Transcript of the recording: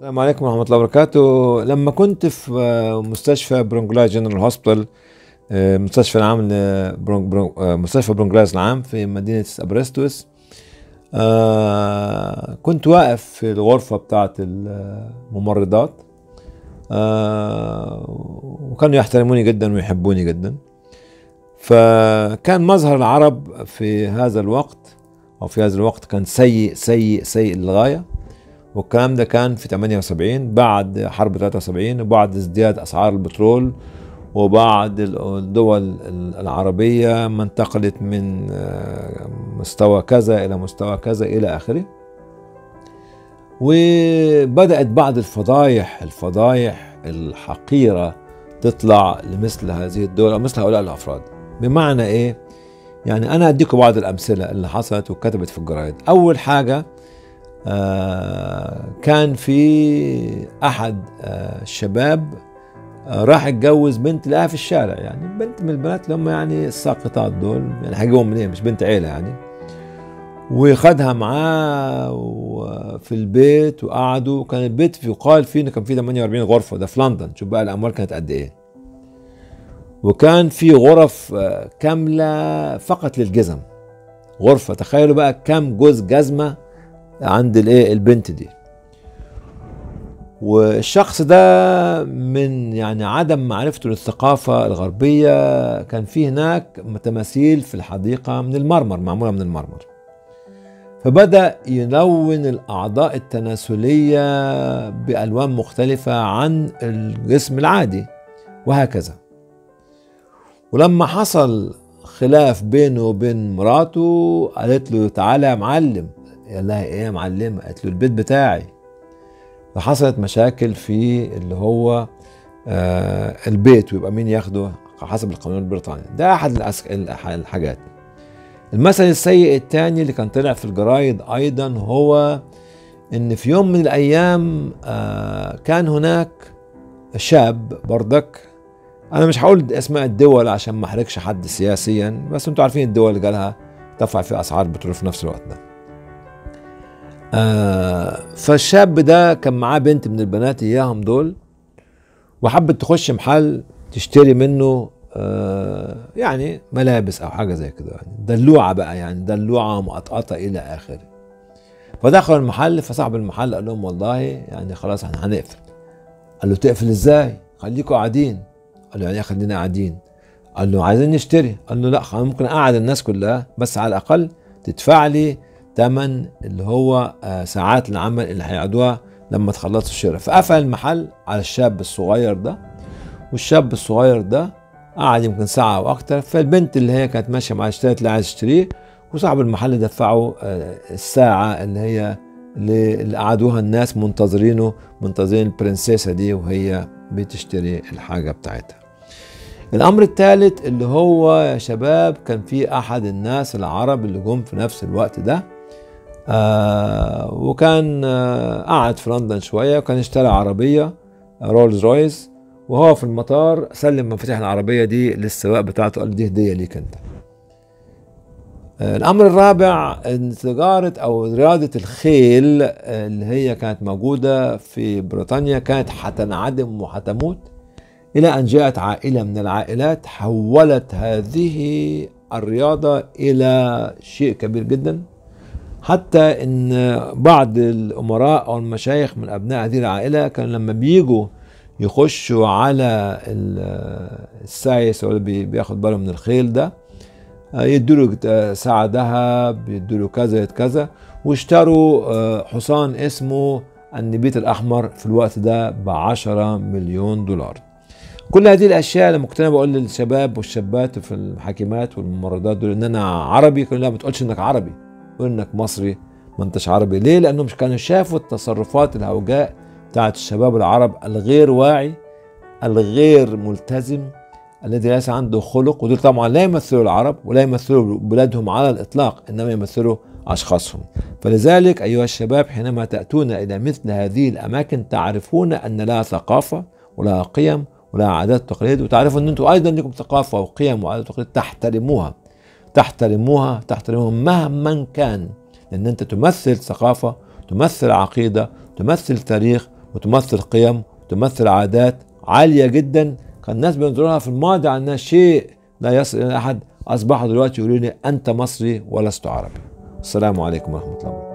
السلام عليكم ورحمة الله وبركاته لما كنت في مستشفى برونجلاي جنرال هوسبيتال مستشفى العام برونج برونج مستشفى برونجلايز العام في مدينة أبرستوس آه، كنت واقف في الغرفة بتاعة الممرضات آه، وكانوا يحترموني جدا ويحبوني جدا فكان مظهر العرب في هذا الوقت أو في هذا الوقت كان سيء سيء سيء للغاية والكلام ده كان في 78 بعد حرب 73 وبعد ازدياد اسعار البترول وبعد الدول العربية ما انتقلت من مستوى كذا إلى مستوى كذا إلى آخره وبدأت بعض الفضايح الفضايح الحقيرة تطلع لمثل هذه الدول أو مثل هؤلاء الأفراد بمعنى إيه؟ يعني أنا أديكم بعض الأمثلة اللي حصلت وكتبت في الجرايد أول حاجة آه كان في احد آه الشباب آه راح يتجوز بنت لقاها في الشارع يعني بنت من البنات اللي هم يعني الساقطات دول يعني هيجيبهم منين مش بنت عيله يعني وخدها معاه في البيت وقعدوا وكان البيت يقال فيه انه كان فيه 48 غرفه ده في لندن شوف بقى الاموال كانت قد ايه وكان في غرف كامله فقط للجزم غرفه تخيلوا بقى كم جوز جزمه عند الايه البنت دي والشخص ده من يعني عدم معرفته للثقافة الغربية كان في هناك تماثيل في الحديقة من المرمر معمولة من المرمر فبدأ يلون الأعضاء التناسلية بألوان مختلفة عن الجسم العادي وهكذا ولما حصل خلاف بينه وبين مراته قالت له تعالى يا معلم قال لها ايه يا معلمه قالت له البيت بتاعي فحصلت مشاكل في اللي هو آه البيت ويبقى مين ياخده حسب القانون البريطاني ده احد الحاجات المثل السيء الثاني اللي كان طلع في الجرايد ايضا هو ان في يوم من الايام آه كان هناك شاب بردك انا مش هقول اسماء الدول عشان ما احرجش حد سياسيا بس انتوا عارفين الدول اللي جالها ترفع في اسعار البترول في نفس الوقت ده آه فالشاب ده كان معاه بنت من البنات اياهم دول وحبت تخش محل تشتري منه آه يعني ملابس او حاجه زي كده يعني دلوعه بقى يعني دلوعه مقطقطه الى اخره فدخلوا المحل فصاحب المحل قال لهم والله يعني خلاص احنا هنقفل قال له تقفل ازاي خليكوا قاعدين قال له يعني خلينا قاعدين قال له عايزين نشتري قال له لا خلاص ممكن اقعد الناس كلها بس على الاقل تدفع لي تمن اللي هو ساعات العمل اللي هيقعدوها لما تخلصوا الشراء فقفل المحل على الشاب الصغير ده والشاب الصغير ده قعد يمكن ساعة أو أكتر فالبنت اللي هي كانت ماشية معاه اشترت اللي عايز تشتريه وصاحب المحل دفعه الساعة اللي هي اللي قعدوها الناس منتظرينه منتظرين البرنسيسة دي وهي بتشتري الحاجة بتاعتها الامر الثالث اللي هو يا شباب كان في احد الناس العرب اللي جم في نفس الوقت ده آه وكان آه قعد في لندن شويه وكان اشترى عربيه رولز رويس وهو في المطار سلم مفاتيح العربيه دي للسواق بتاعته قال دي هديه ليك انت آه الامر الرابع ان تجاره او رياضه الخيل اللي هي كانت موجوده في بريطانيا كانت هتنعدم وهتموت إلى أن جاءت عائلة من العائلات حولت هذه الرياضة إلى شيء كبير جدا حتى إن بعض الأمراء أو المشايخ من أبناء هذه العائلة كان لما بيجوا يخشوا على السايس أو بياخد باله من الخيل ده يدوا ساعة ذهب يدوا كذا كذا واشتروا حصان اسمه النبيت الأحمر في الوقت ده بعشرة مليون دولار كل هذه الاشياء لما كنت انا بقول للشباب والشابات في الحاكمات والممرضات دول ان انا عربي كانوا لا ما تقولش انك عربي قول انك مصري ما انتش عربي ليه؟ لانهم مش كانوا شافوا التصرفات الهوجاء بتاعت الشباب العرب الغير واعي الغير ملتزم الذي ليس عنده خلق ودول طبعا لا يمثلوا العرب ولا يمثلوا بلادهم على الاطلاق انما يمثلوا اشخاصهم فلذلك ايها الشباب حينما تاتون الى مثل هذه الاماكن تعرفون ان لها ثقافه ولها قيم ولها عادات وتقاليد وتعرفوا ان انتم ايضا لكم ثقافه وقيم وعادات وتقاليد تحترموها تحترموها تحترموها مهما كان لان انت تمثل ثقافه تمثل عقيده تمثل تاريخ وتمثل قيم وتمثل عادات عاليه جدا كان الناس بينظرونها في الماضي على انها شيء لا يصل الى احد اصبحوا دلوقتي يقولوا لي انت مصري ولست عربي السلام عليكم ورحمه الله وبركاته